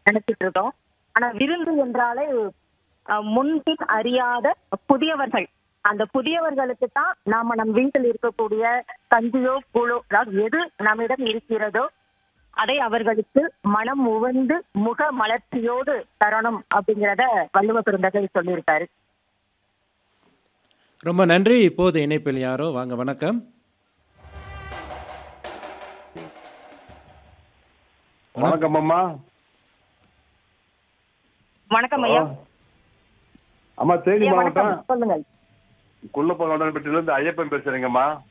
நினைச்சிட்டு இருக்கோம் ஆனா விருந்து என்றாலே அஹ், முன்பின் அறியாத புதியவர்கள் அந்த புதியவர்களுக்கு தான் நாம நம் வீட்டில் இருக்கக்கூடிய கஞ்சியோ கூழோ அதாவது எது நம்மிடம் இருக்கிறதோ அதை அவர்களுக்கு மனம் உவந்து முக மலர்ச்சியோடு தரணும் அப்படிங்கிறத வள்ளுவ பெருந்தகை சொல்லியிருக்காரு ரொம்ப நன்றி இப்போது இணைப்பில் யாரோ வாங்க வணக்கம் வணக்கம் அம்மா வணக்கம் ஐயா அம்மா தேனி ஐயா, மாவட்டம் வணக்கம் சொல்லுங்கள் குள்ளப்ப இருந்து ஐயப்பன் பேசுறேங்கம்மா